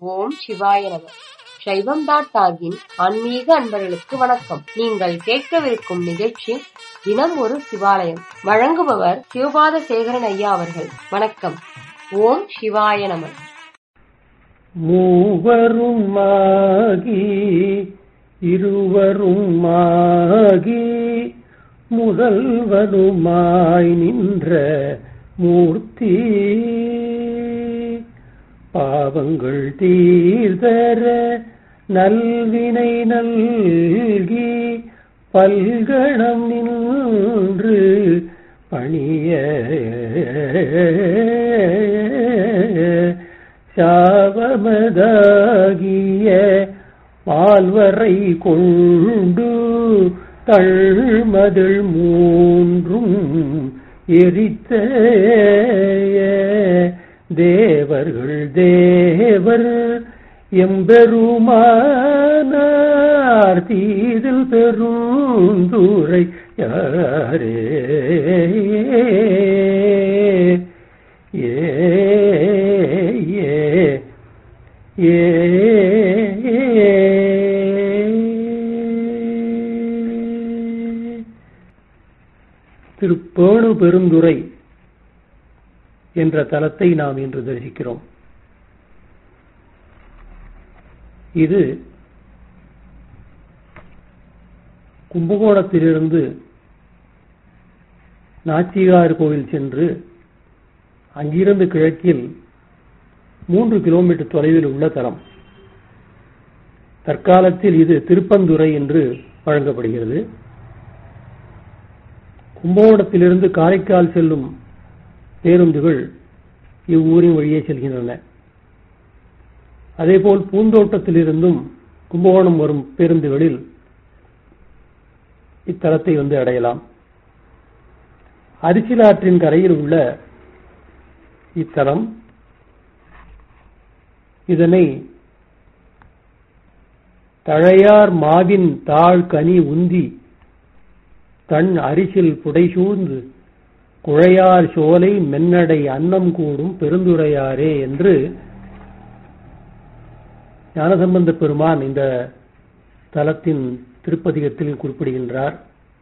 ஓம் சிவாய நம சைவம் டாட் டாகின் ஆன்மீக அன்பர்களுக்கு வணக்கம் நீங்கள் கேட்கவிருக்கும் நிகழ்ச்சி தினம் ஒரு சிவாலயம் வழங்குபவர் சிவபாத சேகரன் ஐயா அவர்கள் வணக்கம் ஓம் சிவாய நம மூவருமாகி இருவருமாகி முதல்வருமாய் நின்ற மூர்த்தி பாவங்கள் தீர்தர நல்வினை நல்கி பல்கணம் நின்று பணிய சாவமதாகிய பால்வரை கொண்டு தள்மதில் மூன்றும் எரித்த தேவர்கள் தேவர் எம்பெருமானார் தீதில் பெருந்துரை யாரே ஏ ஏ ஏ திருப்பேணு பெருந்துரை என்ற தலத்தை நாம் இன்று தரிசிக்கிறோம் இது கும்பகோணத்திலிருந்து நாச்சியார் கோவில் சென்று அங்கிருந்து கிழக்கில் மூன்று கிலோமீட்டர் தொலைவில் உள்ள தலம் தற்காலத்தில் இது திருப்பந்துறை என்று வழங்கப்படுகிறது கும்பகோணத்திலிருந்து காரைக்கால் செல்லும் பேருந்துகள் இவ்வூரின் வழியே செல்கின்றன அதேபோல் பூந்தோட்டத்திலிருந்தும் கும்பகோணம் வரும் பேருந்துகளில் இத்தலத்தை வந்து அடையலாம் அரிசிலாற்றின் கரையில் உள்ள இத்தலம் இதனை தழையார் மாவின் தாழ் கனி உந்தி தன் அரிசில் புடைசூழ்ந்து குழையார் சோலை மென்னடை அன்னம் கூடும் பெருந்துரையாரே என்று ஞானசம்பந்த பெருமான் இந்த தலத்தின் திருப்பதிகத்தில் குறிப்பிடுகின்றார்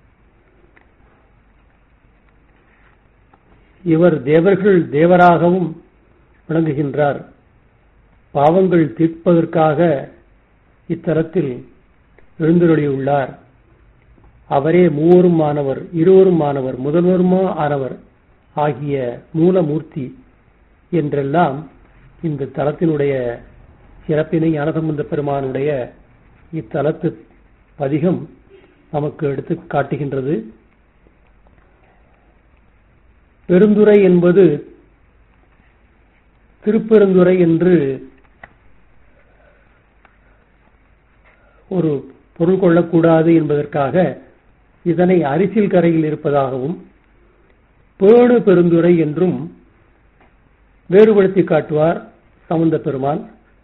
இவர் தேவர்கள் தேவராகவும் விளங்குகின்றார் பாவங்கள் தீர்ப்பதற்காக இத்தலத்தில் எழுந்தருளியுள்ளார் அவரே மூவரும் ஆனவர் இருவரும் ஆனவர் முதல்வருமா ஆனவர் ஆகிய மூலமூர்த்தி என்றெல்லாம் இந்த தலத்தினுடைய சிறப்பினை ஞானசம்பந்த பெருமானுடைய இத்தலத்து பதிகம் நமக்கு எடுத்து காட்டுகின்றது பெருந்துறை என்பது திருப்பெருந்துறை என்று ஒரு பொருள் கொள்ளக்கூடாது என்பதற்காக இதனை அரிசில் கரையில் இருப்பதாகவும் பேணு பெருந்துறை என்றும் வேறுபடுத்தி காட்டுவார் சமுந்த பெருமான்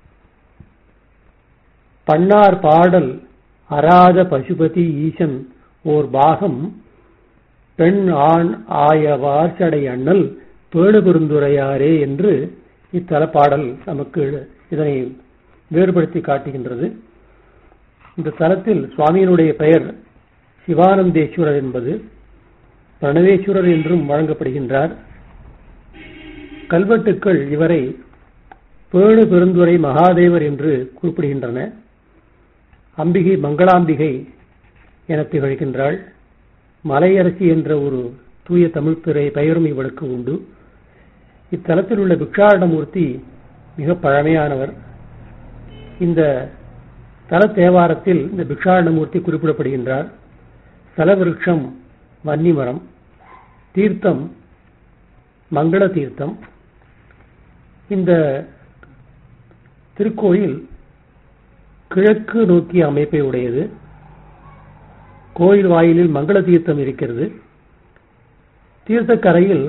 பன்னார் பாடல் அராத பசுபதி ஈசன் ஓர் பாகம் பெண் ஆண் ஆய வார்ச்சடை அண்ணல் பேணு பெருந்துரையாரே என்று இத்தல பாடல் நமக்கு இதனை வேறுபடுத்தி காட்டுகின்றது இந்த தலத்தில் சுவாமியினுடைய பெயர் சிவானந்தேஸ்வரர் என்பது பிரணவேஸ்வரர் என்றும் வழங்கப்படுகின்றார் கல்வெட்டுக்கள் இவரை பேணு பெருந்துரை மகாதேவர் என்று குறிப்பிடுகின்றன அம்பிகை மங்களாம்பிகை என திகழ்கின்றாள் மலையரசி என்ற ஒரு தூய தமிழ் பிறை பெயரும் இவளுக்கு உண்டு இத்தலத்தில் உள்ள பிக்ஷாரணமூர்த்தி மிக பழமையானவர் இந்த தல தேவாரத்தில் இந்த பிக்ஷாரணமூர்த்தி குறிப்பிடப்படுகின்றார் தலவிருட்சம் வன்னிமரம் தீர்த்தம் மங்கள தீர்த்தம் இந்த திருக்கோயில் கிழக்கு நோக்கிய அமைப்பை உடையது கோயில் வாயிலில் மங்கள தீர்த்தம் இருக்கிறது தீர்த்தக்கரையில்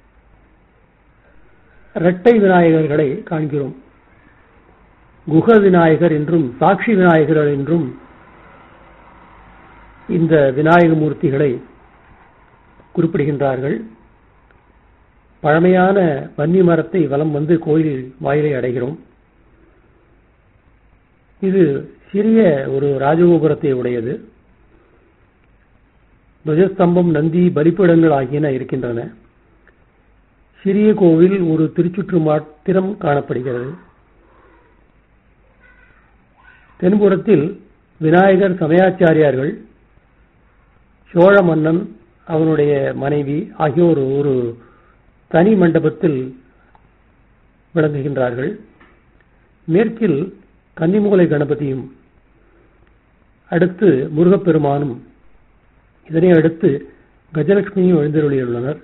இரட்டை விநாயகர்களை காண்கிறோம் குக விநாயகர் என்றும் சாட்சி விநாயகர் என்றும் இந்த விநாயக மூர்த்திகளை குறிப்பிடுகின்றார்கள் பழமையான வன்னி மரத்தை வலம் வந்து கோயில் வாயிலை அடைகிறோம் இது சிறிய ஒரு ராஜகோபுரத்தை உடையது துவஜஸ்தம்பம் நந்தி பலிப்பீடங்கள் ஆகியன இருக்கின்றன சிறிய கோவில் ஒரு திருச்சுற்று மாத்திரம் காணப்படுகிறது தென்புறத்தில் விநாயகர் சமயாச்சாரியார்கள் சோழ மன்னன் அவனுடைய மனைவி ஆகியோர் ஒரு தனி மண்டபத்தில் விளங்குகின்றார்கள் மேற்கில் கன்னிமுகலை கணபதியும் அடுத்து முருகப்பெருமானும் இதனை அடுத்து கஜலட்சுமியும் எழுந்தருளியுள்ளனர்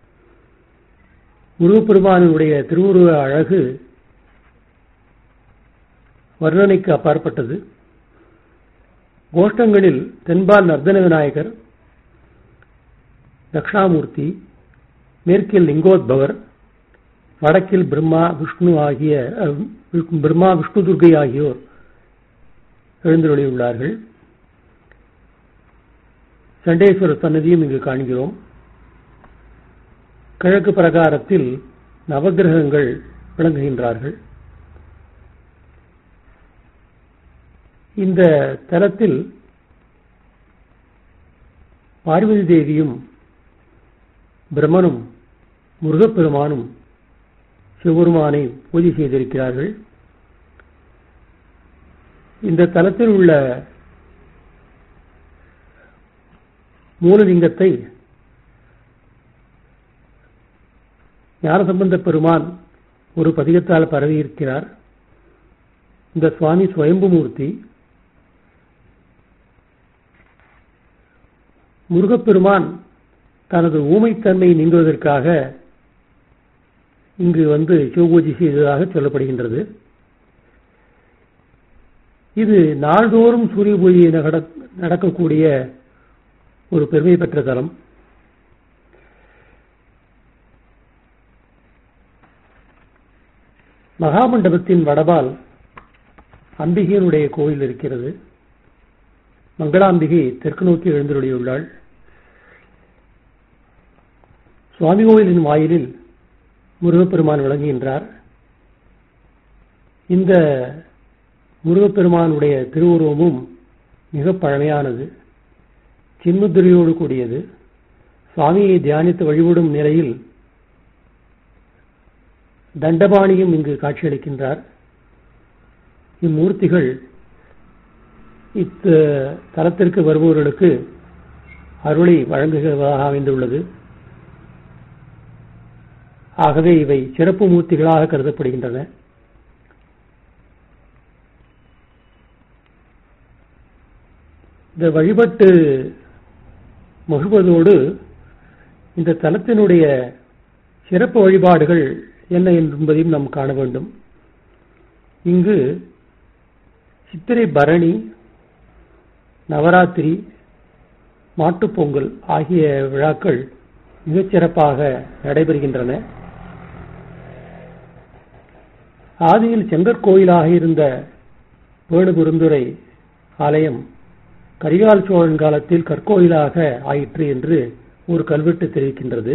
முருகப்பெருமானுடைய திருவுருவ அழகு வர்ணனைக்கு அப்பாற்பட்டது கோஷ்டங்களில் தென்பால் நர்தன விநாயகர் தக்ஷாமூர்த்தி மேற்கில் லிங்கோத்பவர் வடக்கில் பிரம்மா விஷ்ணு ஆகிய பிரம்மா விஷ்ணு துர்கை ஆகியோர் எழுந்தருளியுள்ளார்கள் சண்டேஸ்வரர் சன்னதியும் இங்கு காண்கிறோம் கிழக்கு பிரகாரத்தில் நவகிரகங்கள் விளங்குகின்றார்கள் இந்த தலத்தில் பார்வதி தேவியும் பிரம்மனும் முருகப்பெருமானும் சிவபெருமானை பூஜை செய்திருக்கிறார்கள் இந்த தலத்தில் உள்ள மூலலிங்கத்தை ஞானசம்பந்த பெருமான் ஒரு பதிகத்தால் பரவியிருக்கிறார் இந்த சுவாமி சுயம்புமூர்த்தி முருகப்பெருமான் தனது ஊமைத்தன்மை நீங்குவதற்காக இங்கு வந்து சிவபூஜை செய்ததாக சொல்லப்படுகின்றது இது நாள்தோறும் சூரிய பூஜை நடக்கக்கூடிய ஒரு பெருமை பெற்ற தலம் மகாமண்டபத்தின் வடபால் அம்பிகையினுடைய கோயில் இருக்கிறது மங்களாம்பிகை தெற்கு நோக்கி எழுந்தருளியுள்ளாள் சுவாமி கோயிலின் வாயிலில் முருகப்பெருமான் விளங்குகின்றார் இந்த முருகப்பெருமானுடைய திருவுருவமும் மிக பழமையானது சின்முத்திரையோடு கூடியது சுவாமியை தியானித்து வழிபடும் நிலையில் தண்டபாணியும் இங்கு காட்சியளிக்கின்றார் இம்மூர்த்திகள் இத்த தலத்திற்கு வருபவர்களுக்கு அருளை வழங்குகிறதாக அமைந்துள்ளது ஆகவே இவை சிறப்பு மூர்த்திகளாக கருதப்படுகின்றன இந்த வழிபட்டு மகிழ்வதோடு இந்த தலத்தினுடைய சிறப்பு வழிபாடுகள் என்ன என்பதையும் நாம் காண வேண்டும் இங்கு சித்திரை பரணி நவராத்திரி மாட்டுப்பொங்கல் ஆகிய விழாக்கள் மிகச் சிறப்பாக நடைபெறுகின்றன ஆதியில் செங்கற்கோயிலாக இருந்த வேணுகுருந்துரை ஆலயம் கரிகால் சோழன் காலத்தில் கற்கோயிலாக ஆயிற்று என்று ஒரு கல்வெட்டு தெரிவிக்கின்றது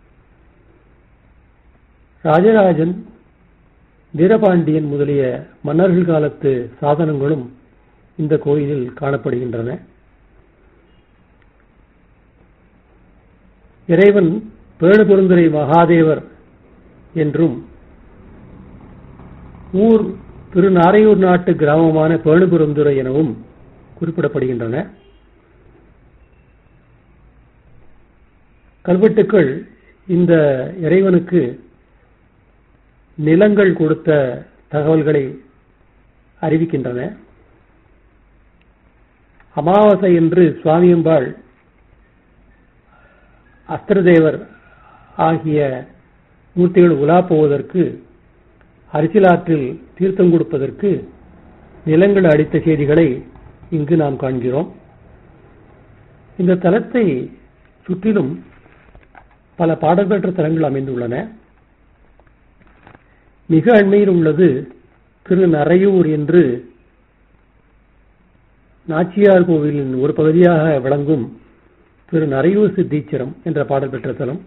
ராஜராஜன் வீரபாண்டியன் முதலிய மன்னர்கள் காலத்து சாதனங்களும் இந்த கோயிலில் காணப்படுகின்றன இறைவன் பேணுபெருந்துரை மகாதேவர் என்றும் ஊர் திருநாரையூர் நாட்டு கிராமமான பேணுபெருந்துரை எனவும் குறிப்பிடப்படுகின்றன கல்வெட்டுக்கள் இந்த இறைவனுக்கு நிலங்கள் கொடுத்த தகவல்களை அறிவிக்கின்றன அமாவாசை என்று சுவாமியம்பாள் அஸ்திரதேவர் ஆகிய மூர்த்திகள் உலா போவதற்கு அரசியலாற்றில் தீர்த்தம் கொடுப்பதற்கு நிலங்கள் அடித்த செய்திகளை இங்கு நாம் காண்கிறோம் இந்த தலத்தை சுற்றிலும் பல பாடல்பெற்ற தலங்கள் அமைந்துள்ளன மிக அண்மையில் உள்ளது திரு நரையூர் என்று நாச்சியார் கோவிலின் ஒரு பகுதியாக விளங்கும் திரு நரையூர் சித்தீச்சரம் என்ற பாடல் பெற்ற தலம்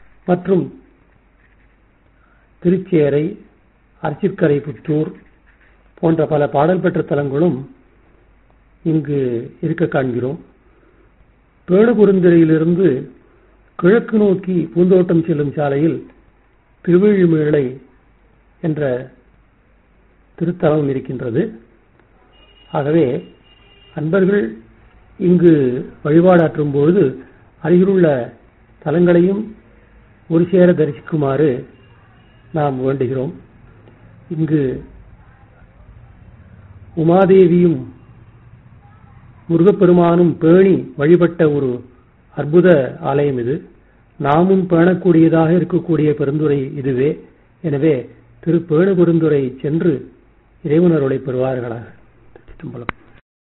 மற்றும் திருச்சேரை அர்ச்சிக்கரை புத்தூர் போன்ற பல பாடல் பெற்ற தலங்களும் இங்கு இருக்க காண்கிறோம் பேணுபுருந்திரையிலிருந்து கிழக்கு நோக்கி பூந்தோட்டம் செல்லும் சாலையில் திருவிழிமேளை என்ற திருத்தலம் இருக்கின்றது ஆகவே அன்பர்கள் இங்கு வழிபாடாற்றும் பொழுது அருகிலுள்ள தலங்களையும் ஒரு சேர தரிசிக்குமாறு நாம் வேண்டுகிறோம் இங்கு உமாதேவியும் முருகப்பெருமானும் பேணி வழிபட்ட ஒரு அற்புத ஆலயம் இது நாமும் பேணக்கூடியதாக இருக்கக்கூடிய பெருந்துரை இதுவே எனவே திரு பேணு பெருந்துரை சென்று இறைவனருளை பெறுவார்களாக திருச்சிற்றம்பலம்